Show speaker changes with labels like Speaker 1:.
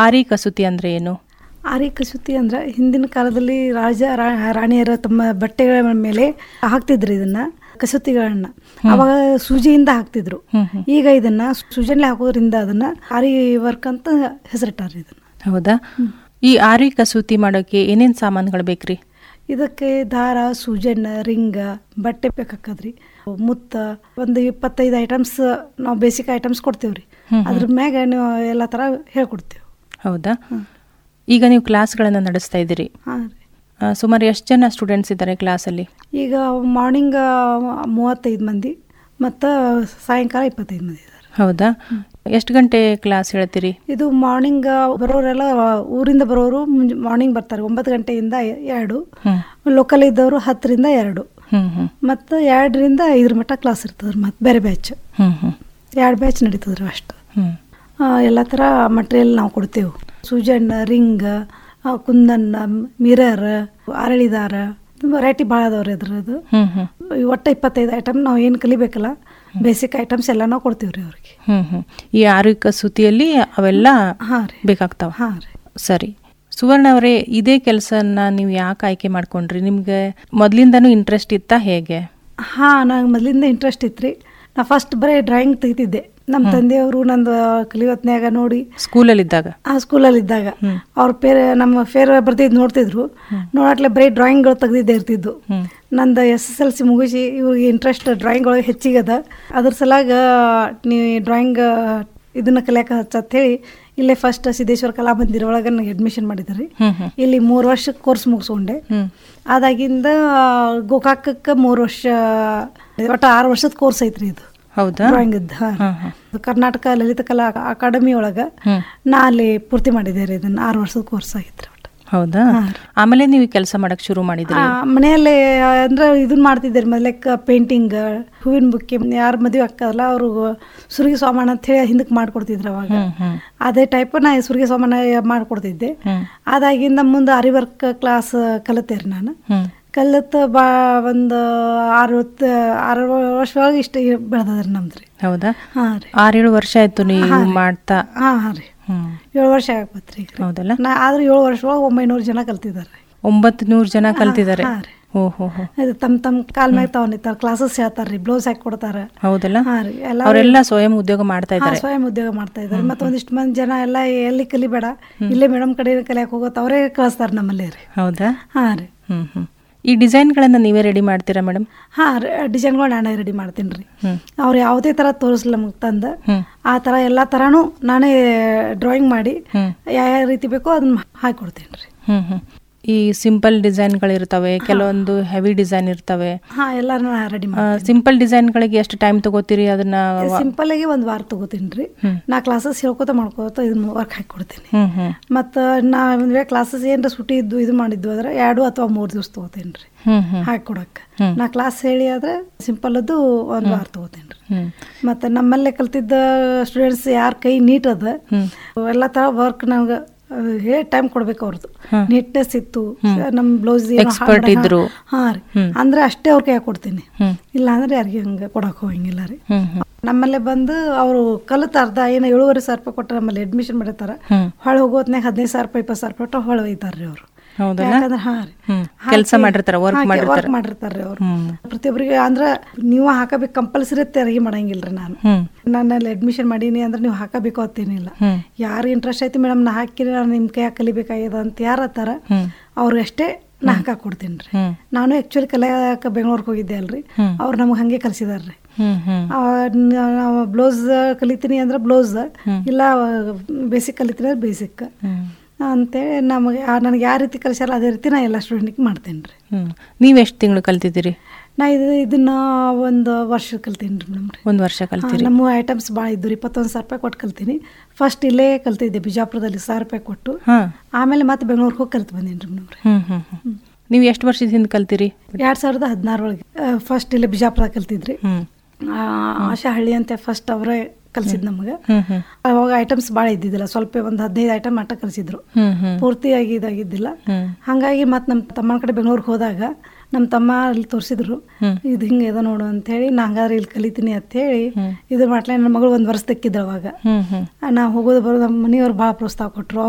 Speaker 1: ಆರಿ ಕಸೂತಿ ಅಂದ್ರೆ ಏನು
Speaker 2: ಆರಿ ಕಸೂತಿ ಅಂದ್ರೆ ಹಿಂದಿನ ಕಾಲದಲ್ಲಿ ರಾಜ ರಾ- ರಾಣಿಯರ ತಮ್ಮ ಬಟ್ಟೆಗಳ ಮೇಲೆ ಹಾಕ್ತಿದ್ರು ಇದನ್ನ ಕಸೂತಿಗಳನ್ನ ಅವಾಗ ಸೂಜಿಯಿಂದ ಹಾಕ್ತಿದ್ರು
Speaker 1: ಹ್ಮ್ ಹ್ಮ್.
Speaker 2: ಈಗ ಇದನ್ನ ಸೂಜನ್ಲೆ ಹಾಕೋದ್ರಿಂದ ಅದನ್ನ ಆರಿ ವರ್ಕ್ ಅಂತ ಹೆಸರಿಟ್ಟಾರ ಇದನ್ನ
Speaker 1: ಹೌದಾ ಈ ಆರಿ ಕಸೂತಿ ಮಾಡೋಕೆ ಏನೇನ್ ಸಾಮಾನುಗಳು ಬೇಕ್ರಿ
Speaker 2: ಇದಕ್ಕೆ ದಾರ ಸೂಜನ್ ರಿಂಗ ಬಟ್ಟೆ ಬೇಕಾಕದ್ರಿ ಮುತ್ತ ಒಂದು ಇಪ್ಪತ್ತೈದು ಐಟಮ್ಸ್ ನಾವು ಬೇಸಿಕ್ ಐಟಮ್ಸ್ ಕೊಡ್ತೇವ್ರಿ ಅದ್ರ ಮ್ಯಾಗ ನೀವು ಎಲ್ಲ ತರ ಹೇಳ್ಕೊಡ್ತೇವೆ
Speaker 1: ಹೌದಾ ಈಗ ನೀವು ಕ್ಲಾಸ್ಗಳನ್ನ ನಡೆಸ್ತಾ ಇದ್ದೀರಿ
Speaker 2: ಹಾಂ ರೀ
Speaker 1: ಆ, ಸುಮಾರು ಎಷ್ಟು ಜನ ಸ್ಟೂಡೆಂಟ್ಸ್ ಇದ್ದಾರೆ ಕ್ಲಾಸಲ್ಲಿ
Speaker 2: ಈಗ ಮಾರ್ನಿಂಗ್ ಮೂವತ್ತೈದು ಮಂದಿ ಮತ್ತು ಸಾಯಂಕಾಲ ಇಪ್ಪತ್ತೈದು ಮಂದಿ ಇದ್ದಾರೆ
Speaker 1: ಹೌದಾ ಎಷ್ಟು ಗಂಟೆ ಕ್ಲಾಸ್ ಹೇಳ್ತೀರಿ
Speaker 2: ಇದು ಮಾರ್ನಿಂಗ್ ಬರೋರೆಲ್ಲ ಊರಿಂದ ಬರೋರು ಮುಂಜ್ ಮಾರ್ನಿಂಗ್ ಬರ್ತಾರೆ ಒಂಬತ್ತು ಗಂಟೆಯಿಂದ ಎ- ಎರಡು
Speaker 1: ಹ್ಮ್
Speaker 2: ಲೋಕಲ್ ಇದ್ದವರು ಹತ್ತರಿಂದ ಎರಡು
Speaker 1: ಹ್ಮ್ ಹ್ಮ್
Speaker 2: ಮತ್ತು ಎರಡರಿಂದ ಐದರ ಮಟ್ಟ ಕ್ಲಾಸ್ ಇರ್ತದೆ ಮತ್ತು ಬೇರೆ ಬ್ಯಾಚ್
Speaker 1: ಹ್ಮ್ ಹ್ಮ್
Speaker 2: ಎರಡು ಬ್ಯಾಚ್ ನಡೀತದ್ರಿ ಅಷ್ಟು
Speaker 1: ಹ್ಮ್
Speaker 2: ಆ, ಎಲ್ಲ ಥರ ಮಟೀರಿಯಲ್ ನಾವು ಕೊಡ್ತೇವೆ ಸೂಜನ್ ರಿಂಗ್ ಆ, ಕುಂದನ್ ಮಿರರ್ ಅರಳಿದಾರ ವೆರೈಟಿ ಭಾಳ ಅದಾವ್ರಿ ಅದ್ರದ್ದು
Speaker 1: ಹ್ಮ್ ಹ್ಮ್
Speaker 2: ಈ ಒಟ್ಟು ಇಪ್ಪತ್ತೈದು ಐಟಮ್ ನಾವು ಏನು ಕಲಿಬೇಕಲ್ಲ ಬೇಸಿಕ್ ಐಟಮ್ಸ್ ಎಲ್ಲ ನಾವು ಕೊಡ್ತೀವಿ ರೀ ಅವ್ರಿಗೆ
Speaker 1: ಹ್ಮ್ ಹ್ಮ್ ಈ ಆರಿ ಕಸೂತಿಯಲ್ಲಿ ಅವೆಲ್ಲ
Speaker 2: ಹಾಂ ರೀ
Speaker 1: ಬೇಕಾಗ್ತಾವ
Speaker 2: ಹಾಂ ರೀ
Speaker 1: ಸರಿ ಸುವರ್ಣ ಅವರೇ ಇದೇ ಕೆಲಸನ ನೀವು ಯಾಕೆ ಆಯ್ಕೆ ಮಾಡ್ಕೊಂಡ್ರಿ ನಿಮ್ಗೆ ಮೊದ್ಲಿಂದನೂ ಇಂಟ್ರೆಸ್ಟ್ ಇತ್ತಾ ಹೇಗೆ
Speaker 2: ಹಾಂ ನಂಗೆ ಮೊದಲಿಂದ ಇಂಟ್ರೆಸ್ಟ್ ಇತ್ತು ರೀ ನಾ ಫಸ್ಟ್ ಬರೀ ಡ್ರಾಯಿಂಗ್ ತೆಗಿತಿದ್ದೆ ನಮ್ಮ ತಂದೆಯವರು ನಂದು ಕಲಿಯೋತ್ನ್ಯಾಗ ನೋಡಿ
Speaker 1: ಸ್ಕೂಲಲ್ಲಿದ್ದಾಗ
Speaker 2: ಆ ಸ್ಕೂಲಲ್ಲಿ ಇದ್ದಾಗ ಅವ್ರ ಪೇರ್ ನಮ್ಮ ಫೇರ್ ಬರ್ತಿದ್ದು ನೋಡ್ತಿದ್ರು ನೋಡಟ್ಲೆ ಬರೀ ಡ್ರಾಯಿಂಗ್ಗಳು ತೆಗ್ದಿದ್ದೇ ಇರ್ತಿದ್ದು
Speaker 1: ಹ್ಮ್
Speaker 2: ನಂದು ಎಸ್ ಎಸ್ ಎಲ್ ಸಿ ಮುಗಿಸಿ ಇವ್ರಿಗೆ ಇಂಟ್ರೆಸ್ಟ್ ಡ್ರಾಯಿಂಗ್ ಒಳಗೆ ಹೆಚ್ಚಿಗದ ಅದ್ರ ಸಲಾಗ ನೀವು ಡ್ರಾಯಿಂಗ್ ಇದನ್ನ ಕಲಿಯಾಕ ಹಚ್ಚತ್ ಹೇಳಿ ಇಲ್ಲೇ ಫಸ್ಟ್ ಸಿದ್ದೇಶ್ವರ ಕಲಾ ಮಂದಿರ ಒಳಗೆ ನನಗೆ ಅಡ್ಮಿಷನ್ ಮಾಡಿದ್ರಿ
Speaker 1: ಹ್ಮ್ ಹ್ಮ್
Speaker 2: ಇಲ್ಲಿ ಮೂರು ವರ್ಷ ಕೋರ್ಸ್ ಮುಗಿಸ್ಕೊಂಡೆ
Speaker 1: ಹ್ಮ್
Speaker 2: ಅದಾಗಿಂದ ಗೋಕಾಕಕ್ಕೆ ಮೂರು ವರ್ಷ ಒಟ್ಟು ಆರು ವರ್ಷದ ಕೋರ್ಸ್ ಐತ್ರಿ ಇದು
Speaker 1: ಹೌದಾ
Speaker 2: ಡ್ರಾಯಿಂಗ್ ಇದ್ದ
Speaker 1: ಹ್ಮ್ ಹ್ಮ್
Speaker 2: ಕರ್ನಾಟಕ ಲಲಿತ ಕಲಾ ಅಕಾಡೆಮಿ ಒಳಗೆ
Speaker 1: ಹ್ಮ್
Speaker 2: ನಾ ಅಲ್ಲಿ ಪೂರ್ತಿ ಮಾಡಿದ್ದೆ ರೀ ಇದನ್ನ ಆರು ವರ್ಷದ ಕೋರ್ಸ್ ಆಗಿತ್ತು ಒಟ್ಟು
Speaker 1: ಹೌದಾ ಆಮೇಲೆ ನೀವು ಕೆಲಸ ಮಾಡಕ್ ಶುರು ಮಾಡಿದ್ರಿ
Speaker 2: ಆ, ಮನೆಯಲ್ಲೇ ಅಂದ್ರೆ ಇದನ್ನ ಮಾಡ್ತಿದ್ದೆ ಮೊದಲಕ್ ಪೇಂಟಿಂಗ್ ಹೂವಿನ ಬುಕ್ಕೆ ಯಾರು ಮದುವೆ ಆಗ್ತಾರಲ್ಲ ಅವರು ಸುರುಗಿ ಸಾಮಾನು ಅಂತ ಹೇಳಿ ಹಿಂದಕ್ಕೆ ಮಾಡ್ಕೊಡ್ತಿದ್ರು ಅವಾಗ
Speaker 1: ಹ್ಮ್ ಹ್ಮ್
Speaker 2: ಅದೇ ಟೈಪ್ ನಾ ಸುರುಗಿ ಸಾಮಾನು ಮಾಡ್ಕೊಡ್ತಿದ್ದೆ
Speaker 1: ಹ್ಮ್
Speaker 2: ಅದಾಗಿಂದ ಮುಂದೆ ಅರಿವರ್ಕ್ ಕ್ಲಾಸ್ ಕಲಿತೆ ರೀ ನಾನು
Speaker 1: ಹ್ಮ್
Speaker 2: ಕಲಿತ ಬಾ ಒಂದು ಆರು ಹೊತ್ತು ಆರು ವರ್ಷ ಒಳಗೆ ಇಷ್ಟ ಬೆಳೆದ್ರಿ ನಮ್ದು ರೀ
Speaker 1: ಹೌದಾ
Speaker 2: ಹಾಂ ರೀ
Speaker 1: ಆರೇಳು ವರ್ಷ ಆಯ್ತು ನೀವು ಮಾಡ್ತಾ
Speaker 2: ಹಾಂ ಹಾಂ ರೀ
Speaker 1: ಹ್ಮ್
Speaker 2: ಏಳು ವರ್ಷ ಆಗತ್ತೆ ರೀ ಈಗ
Speaker 1: ಹೌದಲ್ಲ
Speaker 2: ನಾ ಆದ್ರೆ ಏಳು ವರ್ಷ ಒಳಗೆ ಒಂಬೈನೂರು ಜನ ಕಲ್ತಿದ್ದಾರೆ
Speaker 1: ಒಂಬತ್ತು ನೂರು ಜನ ಕಲ್ತಿದ್ದಾರೆ
Speaker 2: ಹಾಂ ರೀ
Speaker 1: ಓ ಹೋ ಹೋ
Speaker 2: ಇದು ತಮ್ಮ ತಮ್ಮ ಕಾಲ್ ಮ್ಯಾಗ ತಾವ್ ನಿಂತಾರ ಕ್ಲಾಸಸ್ ಹೇಳ್ತಾರ ರೀ ಬ್ಲೌಸ್ ಹಾಕಿ ಕೊಡ್ತಾರ
Speaker 1: ಹೌದಲ್ಲ
Speaker 2: ಹಾ ರೀ ಎಲ್ಲ
Speaker 1: ಅವರೆಲ್ಲ ಸ್ವಯಂ ಉದ್ಯೋಗ ಮಾಡ್ತಾ
Speaker 2: ಹಾ,
Speaker 1: ಇದ್ದಾರೆ
Speaker 2: ಸ್ವಯಂ ಉದ್ಯೋಗ ಮಾಡ್ತಾ ಇದ್ದಾರೆ ಮತ್ತೆ ಒಂದಿಷ್ಟು ಮಂದಿ ಜನ ಎಲ್ಲ ಎಲ್ಲಿ ಕಲಿಬೇಡ ಇಲ್ಲೇ ಮೇಡಮ್ ಕಡೆ ಕಲಿಯಕ್ ಹೋಗೋತ್ ಅವರೇ ಕಳಿಸ್ತಾರ ನಮ್ಮಲ್ಲಿ ರೀ
Speaker 1: ಹೌದಾ
Speaker 2: ಹಾ ರೀ
Speaker 1: ಹ್ಮ್ ಹ್ಮ್ ಈ ಡಿಸೈನ್ಗಳನ್ನ ನೀವೇ ರೆಡಿ ಮಾಡ್ತೀರಾ ಮೇಡಮ್
Speaker 2: ಹಾ ಡಿಸೈನ್ಗಳು ನಾನೇ ರೆಡಿ ಮಾಡ್ತೀನಿ ರೀ
Speaker 1: ಹ್ಮ್
Speaker 2: ಅವ್ರು ಯಾವುದೇ ಥರ ತೋರಿಸ್ಲಿ ನಮಗೆ ತಂದು
Speaker 1: ಹ್ಮ್
Speaker 2: ಆ ಥರ ಎಲ್ಲ ಥರನೂ ನಾನೇ ಡ್ರಾಯಿಂಗ್ ಮಾಡಿ
Speaker 1: ಹ್ಮ್
Speaker 2: ಯಾವ ಯಾವ ರೀತಿ ಬೇಕೋ ಅದನ್ನ ಹಾಕೊಡ್ತೀನಿ ರೀ
Speaker 1: ಹ್ಮ್ ಹ್ಮ್ ಈ ಸಿಂಪಲ್ ಡಿಸೈನ್ಗಳಿರ್ತವೆ ಕೆಲವೊಂದು ಹೆವಿ ಡಿಸೈನ್ ಇರ್ತವೆ
Speaker 2: ಹಾ ಎಲ್ಲ ರೆಡಿ ಮಾಡಿ
Speaker 1: ಸಿಂಪಲ್ ಡಿಸೈನ್ಗಳಿಗೆ ಎಷ್ಟು ಟೈಮ್ ತಗೋತೀರಿ ಅದನ್ನ
Speaker 2: ಸಿಂಪಲ್ ಆಗಿ ಒಂದು ವಾರ ತಗೋತೀನಿ ರೀ
Speaker 1: ಹ್ಮ್.
Speaker 2: ನಾ ಕ್ಲಾಸಸ್ ಹೇಳ್ಕೊತ ಮಾಡ್ಕೋತ ಇದನ್ನ ವರ್ಕ್ ಹಾಕಿ ಕೊಡ್ತೀನಿ
Speaker 1: ಹ್ಮ್ ಹ್ಮ್
Speaker 2: ಮತ್ತು ನಾ ಒಂದು ವೇಳೆ ಕ್ಲಾಸಸ್ ಏನರ ಸುಟಿ ಇದ್ದು ಇದು ಮಾಡಿದ್ದು ಅಂದ್ರೆ ಎರಡು ಅಥವಾ ಮೂರು ದಿವಸ ತೊಗೋತೀನಿ ರೀ
Speaker 1: ಹ್ಮ್ ಹ್ಮ್
Speaker 2: ಹಾಕಿ ಕೊಡಕ್ಕೆ
Speaker 1: ಹ್ಮ್.
Speaker 2: ನಾ ಕ್ಲಾಸ್ ಹೇಳಿ ಆದ್ರೆ ಸಿಂಪಲ್ ಅದು ಒಂದು ವಾರ ತೊಗೋತೀನಿ ರೀ
Speaker 1: ಹ್ಮ್
Speaker 2: ಮತ್ತು ನಮ್ಮಲ್ಲೇ ಕಲ್ತಿದ್ದ ಸ್ಟೂಡೆಂಟ್ಸ್ ಯಾರ ಕೈ ನೀಟ್ ಅದ
Speaker 1: ಹ್ಮ್
Speaker 2: ಎಲ್ಲ ಥರ ವರ್ಕ್ ನಮ್ಗೆ ಹೇಳಿ ಟೈಮ್ ಕೊಡ್ಬೇಕು ಅವ್ರದ್ದು
Speaker 1: ಹ್ಮ್.
Speaker 2: ನೀಟ್ನೆಸ್ ಇತ್ತು ನಮ್ಮ ಬ್ಲೌಸ್
Speaker 1: Expert ಇದ್ರು.
Speaker 2: ಹಾಂ ರೀ
Speaker 1: ಹ್ಮ್.
Speaker 2: ಅಂದ್ರೆ ಅಷ್ಟೇ ಅವ್ರ ಕೈ ಕೊಡ್ತೀನಿ
Speaker 1: ಹ್ಮ್
Speaker 2: ಇಲ್ಲ ಅಂದ್ರೆ ಯಾರಿಗೆ ಹಂಗೆ ಕೊಡಕ್ಕೆ ಹೋಗಂಗಿಲ್ಲ ರೀ
Speaker 1: ಹ್ಮ್ ಹ್ಮ್
Speaker 2: ನಮ್ಮಲ್ಲೇ ಬಂದು ಅವರು ಕಲಿತ ಅರ್ಧ ಏನು ಏಳುವರೆ ಸಾವಿರ ರೂಪಾಯಿ ಕೊಟ್ಟು ನಮ್ಮಲ್ಲಿ ಅಡ್ಮಿಷನ್ ಮಾಡಿರ್ತಾರ
Speaker 1: ಹ್ಮ್
Speaker 2: ಹೊಳೆ ಹೋಗೋತ್ನಾಗ ಹದಿನೈದು ಸಾವಿರ ರೂಪಾಯಿ ಇಪ್ಪತ್ತು ಸಾವಿರ ರೂಪಾಯಿ ಕೊಟ್ಟು ಹೊಳೆ ಒಯ್ತಾರ ರೀ ಅವರು
Speaker 1: ಹೌದಲ್ಲ
Speaker 2: ಯಾಕಂದ್ರೆ ಹಾ ರೀ
Speaker 1: ಹ್ಮ್ ಕೆಲಸ ಮಾಡಿರ್ತಾರ ವರ್ಕ್ ಮಾಡಿರ್ತಾರ
Speaker 2: ವರ್ಕ್ ಮಾಡಿರ್ತಾರೆ ರೀ ಅವರು
Speaker 1: ಹ್ಮ್
Speaker 2: ಪ್ರತಿಯೊಬ್ಬರಿಗೆ ಅಂದ್ರೆ ನೀವು ಹಾಕಬೇಕು ಕಂಪಲ್ಸರಿ ತೆರಿಗೆ ಮಾಡಂಗಿಲ್ಲ ರೀ ನಾನು
Speaker 1: ಹ್ಮ್
Speaker 2: ನನ್ನಲ್ಲಿ ಅಡ್ಮಿಷನ್ ಮಾಡೀನಿ ಅಂದ್ರೆ ನೀವು ಹಾಕಬೇಕು ಅಂತೇನಿಲ್ಲ
Speaker 1: ಹ್ಮ್
Speaker 2: ಯಾರು ಇಂಟ್ರೆಸ್ಟ್ ಐತಿ ಮೇಡಮ್ ನಾ ಹಾಕಿರಿ ನಾನು ನಿಮ್ಮ ಕೈಯಾಗ ಕಲಿಬೇಕಾಗ್ಯದ ಅಂತ ಯಾರು ಹತ್ತಾರ
Speaker 1: ಹ್ಮ್
Speaker 2: ಅವ್ರಿಗಷ್ಟೇ ನಾ ಹಾಕಾಕ್ ಕೊಡ್ತೀನಿ ರೀ
Speaker 1: ಹ್ಮ್
Speaker 2: ನಾನು ಆ್ಯಕ್ಚುಲಿ ಕಲಿಯಾಕ ಬೆಂಗಳೂರಿಗೆ ಹೋಗಿದ್ದೆ ಅಲ್ರಿ
Speaker 1: ಹ್ಮ್.
Speaker 2: ಅವ್ರು ನಮಗೆ ಹಾಗೆ ಕಲಿಸಿದಾರೆ ರೀ
Speaker 1: ಹ್ಮ್ ಹ್ಮ್
Speaker 2: ನಾವು ಬ್ಲೌಸ್ ಕಲಿತೀನಿ ಅಂದ್ರೆ ಬ್ಲೌಸ್ ಇಲ್ಲ ಬೇಸಿಕ್ ಕಲಿತೀನಿ ಅಂದ್ರೆ ಬೇಸಿಕ್
Speaker 1: ಹ್ಮ್
Speaker 2: ಅಂತೇಳಿ ನಮಗೆ ನನಗೆ ಯಾವ ರೀತಿ ಕಲಿಸ್ಯಾರ ಅದೇ ರೀತಿ ನಾ ಎಲ್ಲ ಸ್ಟೂಡೆಂಟಿಗೆ ಮಾಡ್ತೇನೆ ರೀ
Speaker 1: ಹ್ಮ್ ನೀವ್ ಎಷ್ಟು ತಿಂಗಳು ಕಲ್ತಿದ್ದೀರಿ
Speaker 2: ನಾ ಇದು ಇದನ್ನ ಒಂದು ವರ್ಷ ಕಲ್ತೀನಿ ರೀ ಮೇಡಮ್ ರೀ
Speaker 1: ಒಂದ್ ವರ್ಷ ಕಲ್ತಿರಿ
Speaker 2: ನಮ್ಮ ಐಟಮ್ಸ್ ಭಾಳ ಇದ್ದು ರೀ ಇಪ್ಪತ್ತೊಂದು ಸಾವಿರ ರೂಪಾಯಿ ಕೊಟ್ಟು ಕಲ್ತೀನಿ ಫಸ್ಟ್ ಇಲ್ಲೇ ಕಲ್ತಿದ್ದೆ ಬಿಜಾಪುರದಲ್ಲಿ ಸಾವಿರ ರೂಪಾಯಿ ಕೊಟ್ಟು
Speaker 1: ಹಾ
Speaker 2: ಆಮೇಲೆ ಮತ್ತೆ ಬೆಂಗಳೂರಿಗೆ ಹೋಗಿ ಕಲ್ತು ಬಂದೀನಿ ರೀ ಮೇಡಮ್ ರೀ
Speaker 1: ಹ್ಮ್ ಹ್ಮ್ ಹ್ಮ್ ನೀವು ಎಷ್ಟು ವರ್ಷದ ಹಿಂದೆ ಕಲ್ತಿರಿ
Speaker 2: ಎರಡು ಸಾವಿರದ ಹದಿನಾರೊಳಗೆ ಫಸ್ಟ್ ಇಲ್ಲೇ ಬಿಜಾಪುರದಾಗ ಕಲ್ತಿದ್ರಿ
Speaker 1: ಹ್ಮ್
Speaker 2: ಆ, ಆಶಾ ಹಳ್ಳಿ ಅಂತ ಫಸ್ಟ್ ಅವರೇ ಕಲ್ಸಿದ್ ನಮಗೆ
Speaker 1: ಹ್ಮ್ ಹ್ಮ್
Speaker 2: ಅವಾಗ ಐಟಮ್ಸ್ ಭಾಳ ಇದ್ದಿದ್ದಿಲ್ಲ ಸ್ವಲ್ಪ ಒಂದು ಹದಿನೈದು ಐಟಮ್ ಮಟ್ಟ ಕಲಿಸಿದ್ರು
Speaker 1: ಹ್ಮ್ ಹ್ಮ್
Speaker 2: ಪೂರ್ತಿಯಾಗಿ ಇದಾಗಿದ್ದಿಲ್ಲ
Speaker 1: ಹ್ಮ್
Speaker 2: ಹಾಗಾಗಿ ಮತ್ತೆ ನಮ್ಮ ತಮ್ಮನ ಕಡೆ ಬೆಂಗಳೂರಿಗೆ ಹೋದಾಗ ನಮ್ಮ ತಮ್ಮ ಅಲ್ಲಿ ತೋರಿಸಿದ್ರು
Speaker 1: ಹ್ಮ್.
Speaker 2: ಇದು ಹಿಂಗೆ ಇದೆ ನೋಡು ಅಂತೇಳಿ ನಾ ಹಂಗಾದ್ರೆ ಇಲ್ಲಿ ಕಲಿತೀನಿ ಅಂತೇಳಿ
Speaker 1: ಹ್ಮ್.
Speaker 2: ಇದು ಮಾಡ್ಲೇ ನನ್ನ ಮಗಳು ಒಂದು ವರ್ಷ ತೆಕ್ಕಿದ್ರು ಅವಾಗ
Speaker 1: ಹ್ಮ್ ಹ್ಮ್
Speaker 2: ನಾ ಹೋಗೋದು ಬರೋದು ನಮ್ಮ ಮನೆಯವ್ರು ಭಾಳ ಪ್ರೋತ್ಸಾಹ ಕೊಟ್ಟರು